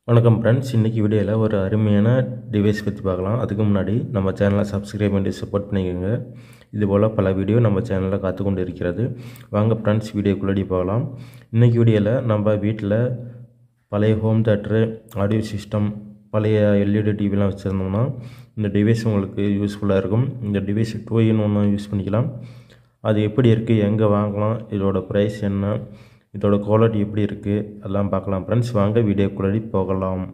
வணக்கம் ஃப்ரெண்ட்ஸ் இன்றைக்கி வீடியோவில் ஒரு அருமையான டிவைஸ் பற்றி பார்க்கலாம் அதுக்கு முன்னாடி நம்ம சேனலை சப்ஸ்கிரைப் பண்ணி சப்போர்ட் பண்ணிக்கோங்க இதுபோல் பல வீடியோ நம்ம சேனலில் காத்துக்கொண்டு இருக்கிறது வாங்க ஃப்ரெண்ட்ஸ் வீடியோக்குள்ளடி பார்க்கலாம் இன்றைக்கி வீடியோவில் நம்ம வீட்டில் பழைய ஹோம் தேட்டரு ஆடியோ சிஸ்டம் பழைய எல்இடி டிவிலாம் வச்சுருந்தோம்னா இந்த டிவைஸ் உங்களுக்கு யூஸ்ஃபுல்லாக இருக்கும் இந்த டிவைஸ் டூ இன் ஒன்று யூஸ் பண்ணிக்கலாம் அது எப்படி இருக்குது எங்கே வாங்கலாம் இதோட ப்ரைஸ் என்ன இதோட குவாலிட்டி எப்படி இருக்குது எல்லாம் பார்க்கலாம் ஃப்ரெண்ட்ஸ் வாங்க வீடியோக்குள்ளடி போகலாம்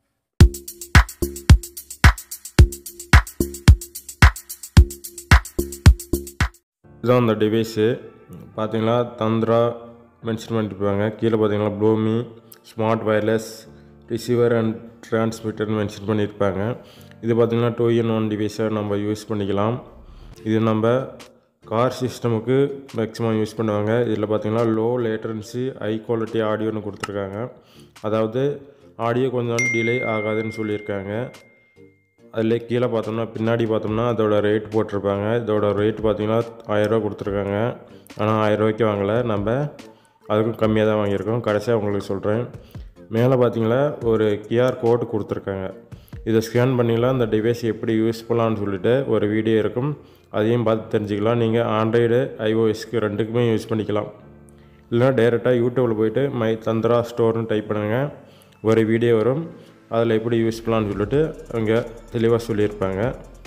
இதுதான் அந்த டிவைஸு பார்த்தீங்களா தந்திரா மென்ஷன் பண்ணியிருப்பாங்க கீழே பார்த்தீங்கன்னா ப்ளூமி smart wireless receiver and transmitter mention பண்ணியிருப்பாங்க இது பார்த்திங்கன்னா டூ இன் ஒன் டிவைஸை நம்ம யூஸ் பண்ணிக்கலாம் இது நம்ம கார் சிஸ்டமுக்கு மேக்ஸிமம் யூஸ் பண்ணுவாங்க இதில் பார்த்திங்கன்னா லோ லேட்டன்சி ஹை குவாலிட்டி ஆடியோன்னு கொடுத்துருக்காங்க அதாவது ஆடியோ கொஞ்சம் டிலே ஆகாதுன்னு சொல்லியிருக்காங்க அதில் கீழே பார்த்தோம்னா பின்னாடி பார்த்தோம்னா அதோட ரேட் போட்டிருப்பாங்க இதோட ரேட் பார்த்திங்கன்னா ஆயிரரூவா கொடுத்துருக்காங்க ஆனால் ஆயிரரூவாய்க்கு வாங்கலை நம்ம அதுக்கும் கம்மியாக தான் வாங்கியிருக்கோம் கடைசியாக உங்களுக்கு சொல்கிறேன் மேலே பார்த்தீங்களா ஒரு கியூஆர் கோடு கொடுத்துருக்காங்க இதை ஸ்கேன் பண்ணிக்கலாம் இந்த டிவைஸ் எப்படி யூஸ் பண்ணலான்னு சொல்லிட்டு ஒரு வீடியோ இருக்கும் அதையும் பார்த்து தெரிஞ்சுக்கலாம் நீங்கள் ஆண்ட்ராய்டு ஐஓஎஸ்க்கு ரெண்டுக்குமே யூஸ் பண்ணிக்கலாம் இல்லைனா டைரெக்டாக யூடியூப்பில் போயிட்டு மை தந்திரா ஸ்டோர்னு டைப் பண்ணுங்கள் ஒரு வீடியோ வரும் அதில் எப்படி யூஸ் பண்ணலான்னு சொல்லிட்டு அங்கே தெளிவாக சொல்லியிருப்பாங்க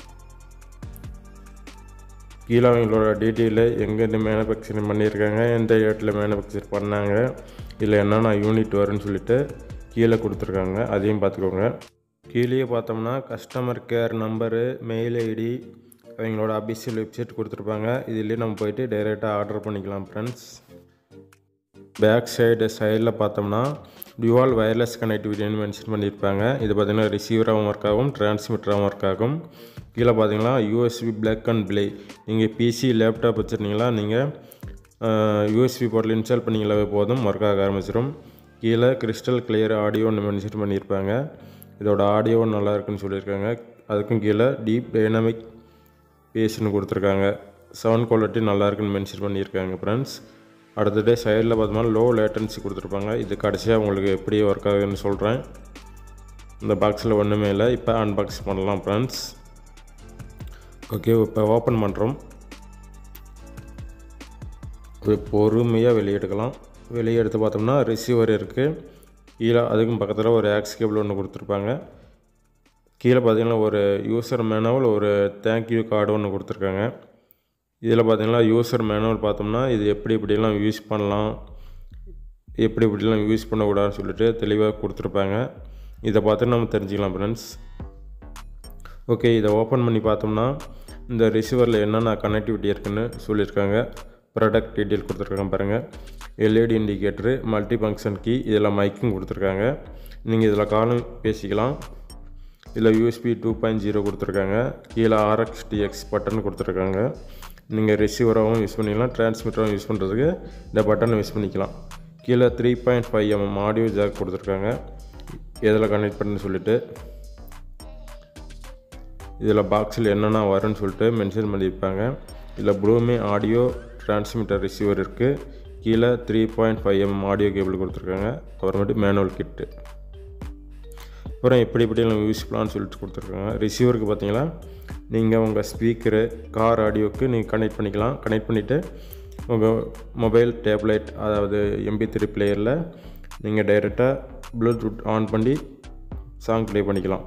கீழே அவங்களோட டீட்டெயிலு எங்கேருந்து மேனுஃபேக்சரிங் பண்ணியிருக்காங்க எந்த இடத்துல மேனுஃபேக்சர் பண்ணாங்க இல்லை என்னென்ன யூனிட் வரும்னு சொல்லிட்டு கீழே கொடுத்துருக்காங்க அதையும் பார்த்துக்கோங்க கீழே பார்த்தோம்னா customer care number mail ID அவங்களோட அபிஷியல் வெப்சைட் கொடுத்துருப்பாங்க இதுலேயே நம்ம போயிட்டு டைரெக்டாக ஆர்டர் பண்ணிக்கலாம் ஃப்ரெண்ட்ஸ் பேக் சைடு சைடில் பார்த்தோம்னா டியூவால் வயர்லெஸ் கனெக்டிவிட்டின்னு மென்ஷன் பண்ணியிருப்பாங்க இது பார்த்திங்கன்னா ரிசீவராகவும் ஒர்க் ஆகும் டிரான்ஸ்மிட்டராகவும் ஒர்க் ஆகும் கீழே பார்த்தீங்கன்னா யூஎஸ்பி பிளாக் அண்ட் பிளே நீங்கள் பிசி லேப்டாப் வச்சுருந்தீங்களா நீங்கள் யூஎஸ்பி போர்ட்டில் இன்ஸ்டால் பண்ணிங்களாவே போதும் ஒர்க் ஆக ஆரம்பிச்சிடும் கீழே கிறிஸ்டல் கிளியர் ஆடியோன்னு மென்ஷன் பண்ணியிருப்பாங்க இதோட ஆடியோ நல்லா இருக்குன்னு சொல்லியிருக்காங்க அதுக்கும் கீழே டீப் டைனமிக் பேஸ்னு கொடுத்துருக்காங்க சவுண்ட் குவாலிட்டி நல்லா இருக்குன்னு மென்ஷன் பண்ணியிருக்காங்க ஃப்ரெண்ட்ஸ் அடுத்தது சைடில் பார்த்தோம்னா லோ லேட்டன்சி கொடுத்துருப்பாங்க இது கடைசியாக உங்களுக்கு எப்படி ஒர்க் ஆகுதுன்னு சொல்கிறேன் இந்த பாக்ஸில் ஒன்றுமே இல்லை இப்போ அன்பாக்ஸ் பண்ணலாம் ஃப்ரெண்ட்ஸ் ஓகே இப்போ ஓப்பன் பண்ணுறோம் பொறுமையாக வெளியே எடுக்கலாம் வெளியே எடுத்து பார்த்தோம்னா ரிசீவர் இருக்குது கீழே அதுக்கும் பக்கத்தில் ஒரு ஆக்ஸ் கேபிள் ஒன்று கொடுத்துருப்பாங்க கீழே பார்த்தீங்கன்னா ஒரு யூசர் மேனுவல் ஒரு தேங்க்யூ கார்டு ஒன்று கொடுத்துருக்காங்க இதில் பார்த்தீங்கன்னா யூசர் மேனுவல் பார்த்தோம்னா இது எப்படி இப்படிலாம் யூஸ் பண்ணலாம் எப்படி இப்படிலாம் யூஸ் பண்ணக்கூடாதுன்னு சொல்லிட்டு தெளிவாக கொடுத்துருப்பாங்க இதை பார்த்து நம்ம தெரிஞ்சுக்கலாம் ஃப்ரெண்ட்ஸ் ஓகே இதை ஓப்பன் பண்ணி பார்த்தோம்னா இந்த ரிசீவரில் என்னென்ன கனெக்டிவிட்டி இருக்குன்னு சொல்லியிருக்காங்க ப்ராடக்ட் டீட்டெயில் கொடுத்துருக்காங்க பாருங்கள் LED indicator multi function key இதில் மைக்கும் கொடுத்துருக்காங்க நீங்கள் இதில் காலும் பேசிக்கலாம் இதில் யூஎஸ்பி டூ பாயிண்ட் ஜீரோ கொடுத்துருக்காங்க கீழே ஆர்எக்ஸ் டிஎக்ஸ் பட்டன் கொடுத்துருக்காங்க நீங்கள் ரிசீவராகவும் யூஸ் பண்ணிக்கலாம் டிரான்ஸ்மிட்டராகவும் யூஸ் பண்ணுறதுக்கு இந்த பட்டன் யூஸ் பண்ணிக்கலாம் கீழே three point five mm audio jack கொடுத்துருக்காங்க எதில் கனெக்ட் பண்ணுன்னு சொல்லிட்டு இதில் பாக்ஸில் என்னென்ன வரும்னு சொல்லிட்டு மென்ஷன் பண்ணியிருப்பாங்க இதில் ப்ளூமே ஆடியோ டிரான்ஸ்மிட்டர் ரிசீவர் இருக்குது கீழே three point five mm audio cable கொடுத்துருக்காங்க அப்புறமேட்டு மேனுவல் கிட்டு அப்புறம் எப்படி எப்படிலாம் யூஸ் பண்ணலான்னு சொல்லிட்டு கொடுத்துருக்காங்க ரிசீவருக்கு பார்த்தீங்கன்னா நீங்கள் உங்கள் ஸ்பீக்கரு கார் ஆடியோவுக்கு நீங்கள் கனெக்ட் பண்ணிக்கலாம் கனெக்ட் பண்ணிவிட்டு உங்கள் மொபைல் டேப்லெட் அதாவது எம்பி த்ரீ பிளேயரில் நீங்கள் டைரெக்டாக ப்ளூடூத் ஆன் பண்ணி சாங் ப்ளே பண்ணிக்கலாம்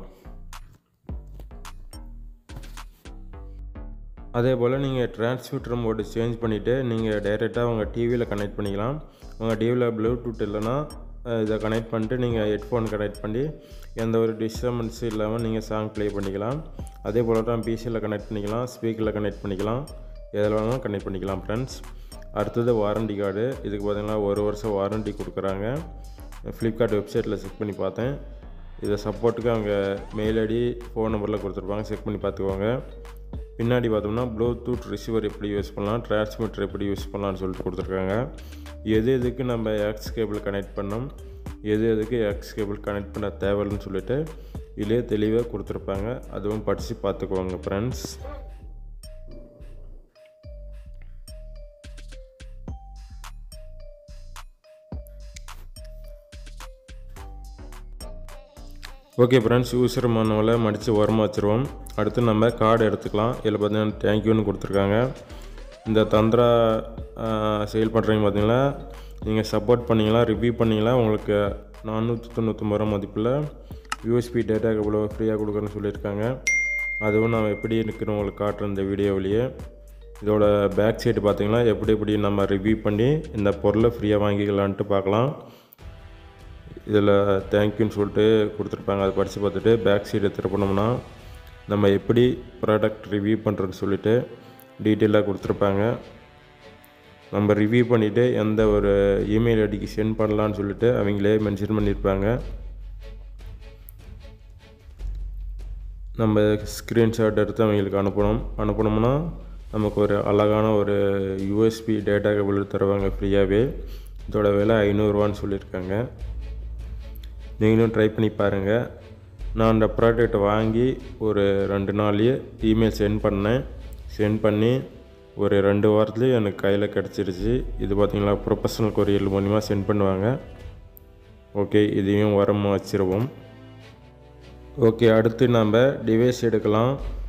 அதே போல் நீங்கள் டிரான்ஸ்மிட்டர் மோடு சேஞ்ச் பண்ணிவிட்டு நீங்கள் டைரெக்டாக உங்கள் டிவியில் கனெக்ட் பண்ணிக்கலாம் உங்கள் டிவியில் ப்ளூடூத் இல்லைன்னா இதை கனெக்ட் பண்ணிட்டு நீங்கள் ஹெட்ஃபோன் கனெக்ட் பண்ணி எந்த ஒரு டிஸ்டர்பன்ஸும் இல்லாமல் நீங்கள் சாங் ப்ளே பண்ணிக்கலாம் அதே போல் தான் பிசியில் கனெக்ட் பண்ணிக்கலாம் ஸ்பீக்கரில் கனெக்ட் பண்ணிக்கலாம் எதில் வேணாலும் கனெக்ட் பண்ணிக்கலாம் ஃப்ரெண்ட்ஸ் அடுத்தது வாரண்டி கார்டு இதுக்கு பார்த்திங்கன்னா ஒரு வருஷம் வாரண்டி கொடுக்குறாங்க ஃப்ளிப்கார்ட் வெப்சைட்டில் செக் பண்ணி பார்த்தேன் இதை சப்போர்ட்டுக்கு அவங்க மெயில் ஐடி ஃபோன் நம்பரில் கொடுத்துருப்பாங்க செக் பண்ணி பார்த்துக்கோங்க பின்னாடி பார்த்தோம்னா ப்ளூடூத் ரிசீவர் எப்படி யூஸ் பண்ணலாம் டிரான்ஸ்மிட்டர் எப்படி யூஸ் பண்ணலாம்னு சொல்லிட்டு கொடுத்துருக்காங்க எது எதுக்கு நம்ம எக்ஸ் கேபிள் கனெக்ட் பண்ணோம் எது எதுக்கு எக்ஸ் கேபிள் கனெக்ட் பண்ண தேவைன்னு சொல்லிட்டு இதிலே தெளிவாக கொடுத்துருப்பாங்க அதுவும் படித்து பார்த்துக்குவாங்க ஃப்ரெண்ட்ஸ் ஓகே ஃப்ரெண்ட்ஸ் யூசர் மானுவலை மடித்து ஓரமாக வச்சுருவோம் அடுத்து நம்ம கார்டு எடுத்துக்கலாம் இதில் பார்த்தீங்கன்னா தேங்க்யூன்னு கொடுத்துருக்காங்க இந்த தந்திரா சேல் பண்ணுறீங்க பார்த்தீங்களா நீங்கள் சப்போர்ட் பண்ணிங்களா ரிவ்யூ பண்ணிங்களா உங்களுக்கு நானூற்றி தொண்ணூற்றொம்பது ரூபா மதிப்பில் யூஎஸ்பி டேட்டா இவ்வளோ ஃப்ரீயாக கொடுக்குறேன்னு சொல்லியிருக்காங்க அதுவும் நான் எப்படி இருக்குன்னு உங்களுக்கு காட்டுறேன் இந்த வீடியோவிலேயே இதோட பேக் சைடு பார்த்தீங்கன்னா எப்படி எப்படி நம்ம ரிவ்யூ பண்ணி இந்த பொருளை ஃப்ரீயாக வாங்கிக்கலான்ட்டு பார்க்கலாம் இதில் தேங்க்யூன்னு சொல்லிட்டு கொடுத்துருப்பாங்க அதை படித்து பார்த்துட்டு பேக் சைடு திருப்பினோம்னா நம்ம எப்படி ப்ராடக்ட் ரிவ்யூ பண்ணுறோன்னு சொல்லிட்டு டீட்டெயிலாக கொடுத்துருப்பாங்க நம்ம ரிவ்யூ பண்ணிவிட்டு எந்த ஒரு இமெயில் ஐடிக்கு சென்ட் பண்ணலான்னு சொல்லிட்டு அவங்களே மென்ஷன் பண்ணியிருப்பாங்க நம்ம ஸ்க்ரீன்ஷாட் எடுத்து அவங்களுக்கு அனுப்பணும் அனுப்பினோம்னா நமக்கு ஒரு அழகான ஒரு யூஎஸ்பி டேட்டா கேபிள் தருவாங்க ஃப்ரீயாகவே இதோட விலை ஐநூறுரூவான்னு சொல்லியிருக்காங்க நீங்களும் ட்ரை பண்ணி பாருங்கள் நான் அந்த ப்ராடக்ட் வாங்கி ஒரு ரெண்டு நாள்லேயே இமெயில் சென்ட் பண்ணேன் சென்ட் பண்ணி ஒரு ரெண்டு வாரத்துலேயே எனக்கு கையில் கிடச்சிருச்சு இது பார்த்திங்களா ப்ரொஃபஷனல் கொரியர் மூலிமா சென்ட் பண்ணுவாங்க ஓகே இதையும் உரமாக வச்சுருவோம் ஓகே அடுத்து நம்ம டிவைஸ் எடுக்கலாம்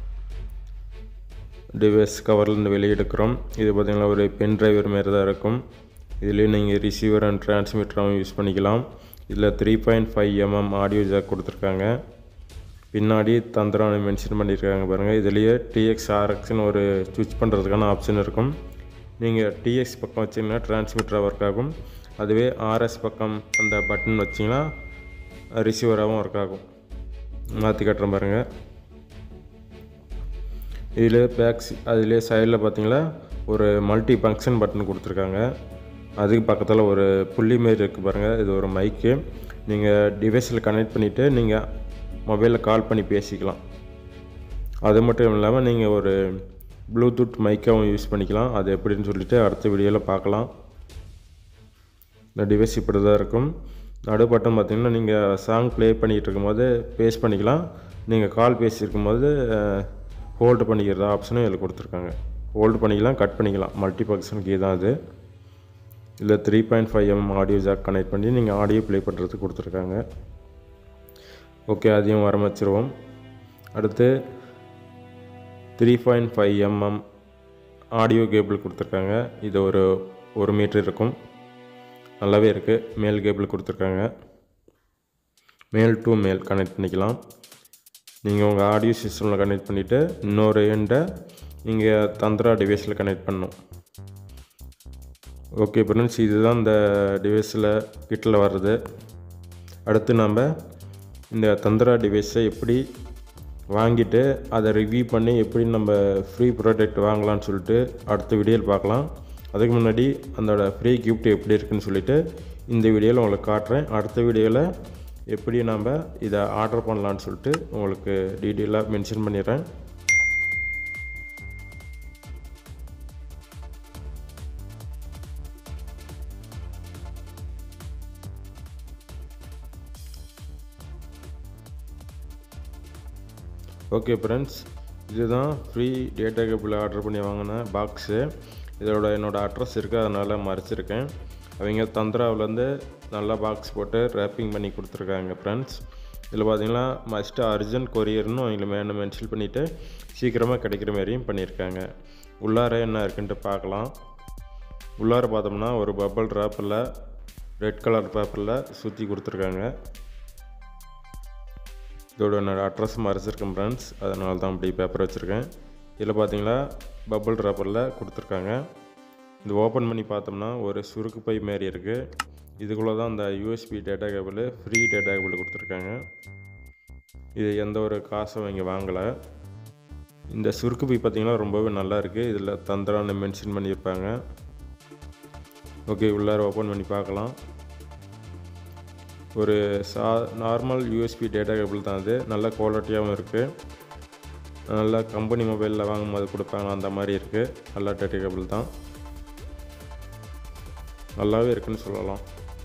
டிவைஸ் கவர்லேருந்து வெளியே எடுக்கிறோம் இது பார்த்திங்கன்னா ஒரு பென் டிரைவர் மாரி தான் இருக்கும் இதுலேயும் நீங்கள் ரிசீவர் அண்ட் டிரான்ஸ்மிட்டராகவும் யூஸ் பண்ணிக்கலாம் இதில் three point five mm audio jack கொடுத்துருக்காங்க பின்னாடி தந்திரான்னு மென்ஷன் பண்ணியிருக்காங்க பாருங்கள் இதுலேயே டிஎக்ஸ் ஆர்எக்ஸ்னு ஒரு ஸ்விட்ச் பண்ணுறதுக்கான ஆப்ஷன் இருக்கும் நீங்கள் டிஎக்ஸ் பக்கம் வச்சிங்கன்னா டிரான்ஸ்மிட்டராக ஒர்க் ஆகும் அதுவே ஆர்எஸ் பக்கம் அந்த பட்டன் வச்சிங்கன்னா ரிசீவராகவும் ஒர்க் ஆகும் மாற்றி கட்டுறேன் பாருங்கள் இதில் பேக்ஸ் அதிலே சைடில் பார்த்தீங்களா ஒரு மல்டி ஃபங்க்ஷன் பட்டன் கொடுத்துருக்காங்க அதுக்கு பக்கத்தில் ஒரு புள்ளி மாரி இருக்குது பாருங்கள் இது ஒரு மைக்கு நீங்கள் டிவைஸில் கனெக்ட் பண்ணிவிட்டு நீங்கள் மொபைலில் கால் பண்ணி பேசிக்கலாம் அது மட்டும் இல்லாமல் நீங்கள் ஒரு ப்ளூடூத் மைக்காகவும் யூஸ் பண்ணிக்கலாம் அது எப்படின்னு சொல்லிட்டு அடுத்த வீடியோவில் பார்க்கலாம் இந்த டிவைஸ் இப்படி தான் இருக்கும் நடுப்பட்டம் பார்த்தீங்கன்னா நீங்கள் சாங் ப்ளே பண்ணிகிட்டு இருக்கும்போது பேஸ் பண்ணிக்கலாம் நீங்கள் கால் பேசியிருக்கும் போது ஹோல்டு பண்ணிக்கிறது ஆப்ஷனும் இதில் கொடுத்துருக்காங்க ஹோல்டு பண்ணிக்கலாம் கட் பண்ணிக்கலாம் மல்டி ஃபங்க்ஷன் கீ தான் அது இதில் three point five M audio jack connect பண்ணி நீங்கள் ஆடியோ ப்ளே பண்ணுறதுக்கு கொடுத்துருக்காங்க ஓகே அதையும் வரமச்சிருவோம் அடுத்து three point five mm audio cable கொடுத்துருக்காங்க இது ஒரு ஒரு மீட்டர் இருக்கும் நல்லாவே இருக்குது மேல் கேபிள் கொடுத்துருக்காங்க மேல் டு மேல் கனெக்ட் பண்ணிக்கலாம் நீங்கள் உங்கள் ஆடியோ சிஸ்டமில் கனெக்ட் பண்ணிவிட்டு இன்னொரு எண்டை நீங்கள் தந்திரா டிவைஸில் கனெக்ட் பண்ணணும் ஓகே ஃப்ரெண்ட்ஸ் இதுதான் இந்த டிவைஸில் கிட்டில் வர்றது அடுத்து நம்ம இந்த தந்திரா டிவைஸை எப்படி வாங்கிட்டு அதை ரிவ்யூ பண்ணி எப்படி நம்ம ஃப்ரீ ப்ராடக்ட் வாங்கலாம்னு சொல்லிட்டு அடுத்த வீடியோவில் பார்க்கலாம் அதுக்கு முன்னாடி அதோட ஃப்ரீ கிஃப்ட் எப்படி இருக்குன்னு சொல்லிட்டு இந்த வீடியோவில் உங்களுக்கு காட்டுறேன் அடுத்த வீடியோவில் எப்படி நம்ம இதை ஆர்டர் பண்ணலான்னு சொல்லிட்டு உங்களுக்கு டீட்டெயிலாக மென்ஷன் பண்ணிடுறேன் ஓகே ஃப்ரெண்ட்ஸ் இதுதான் ஃப்ரீ டேட்டா கேபிள் ஆர்டர் பண்ணி வாங்கின பாக்ஸு இதோட என்னோடய அட்ரஸ் இருக்குது அதனால் மறைச்சிருக்கேன் அவங்க தந்திராவிலேருந்து நல்லா பாக்ஸ் போட்டு ரேப்பிங் பண்ணி கொடுத்துருக்காங்க ஃப்ரெண்ட்ஸ் இதில் பார்த்தீங்கன்னா மஸ்ட்டு அர்ஜென்ட் கொரியர்னு அவங்கள மேலே மென்ஷன் பண்ணிவிட்டு சீக்கிரமாக கிடைக்கிற மாதிரியும் பண்ணியிருக்காங்க உள்ளார என்ன இருக்குன்ட்டு பார்க்கலாம் உள்ளார பார்த்தோம்னா ஒரு பபிள் ட்ராப்பில் ரெட் கலர் பேப்பரில் சுற்றி கொடுத்துருக்காங்க இதோட என்னோடய அட்ரஸ் மறைச்சிருக்கேன் ஃப்ரெண்ட்ஸ் அதனால தான் அப்படி பேப்பர் வச்சுருக்கேன் இதில் பார்த்தீங்களா பபிள் ட்ராப்பரில் கொடுத்துருக்காங்க இது ஓப்பன் பண்ணி பார்த்தோம்னா ஒரு சுருக்கு பை மாரி இருக்குது இதுக்குள்ளே தான் அந்த USB data cable free data cable கொடுத்துருக்காங்க இது எந்த ஒரு காசும் இங்கே வாங்கலை இந்த சுருக்கு பை பார்த்திங்கன்னா ரொம்பவே நல்லா இருக்குது இதில் தந்திரான்னு மென்ஷன் பண்ணியிருப்பாங்க ஓகே உள்ளார ஓப்பன் பண்ணி பார்க்கலாம் ஒரு சா நார்மல் யூஎஸ்பி டேட்டா கேபிள் தான் அது நல்ல குவாலிட்டியாகவும் இருக்குது நல்லா கம்பெனி மொபைலில் வாங்கும்போது கொடுப்பாங்க அந்த மாதிரி இருக்குது நல்ல டேட்டா கேபிள் தான் நல்லாவே இருக்குன்னு சொல்லலாம்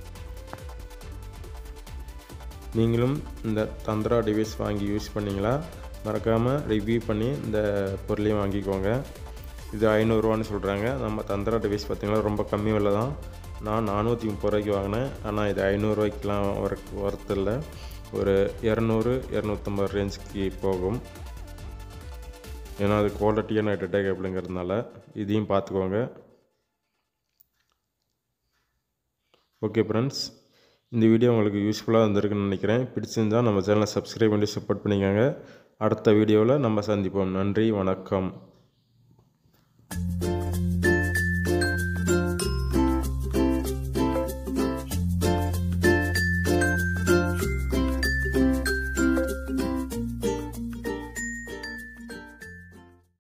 நீங்களும் இந்த தந்திரா டிவைஸ் வாங்கி யூஸ் பண்ணிங்களா மறக்காமல் ரிவ்யூ பண்ணி இந்த பொருளையும் வாங்கிக்கோங்க இது ஐநூறுரூவான்னு சொல்கிறாங்க நம்ம தந்திரா டிவைஸ் பார்த்திங்கன்னா ரொம்ப கம்மி விலை தான் நான் நானூற்றி முப்பது ரூபாய்க்கு வாங்கினேன் ஆனால் இது ஐநூறுரூவாய்க்கெலாம் ஒர்க் ஒர்த் இல்லை ஒரு இரநூறு இரநூத்தம்பது ரேஞ்சுக்கு போகும் ஏன்னா அது குவாலிட்டியான டெட்டா கேபிளுங்கிறதுனால இதையும் பார்த்துக்கோங்க ஓகே ஃப்ரெண்ட்ஸ் இந்த வீடியோ உங்களுக்கு யூஸ்ஃபுல்லாக இருந்திருக்குன்னு நினைக்கிறேன் பிடிச்சிருந்தால் நம்ம சேனலை சப்ஸ்கிரைப் பண்ணி சப்போர்ட் பண்ணிக்கோங்க அடுத்த வீடியோவில் நம்ம சந்திப்போம் நன்றி வணக்கம்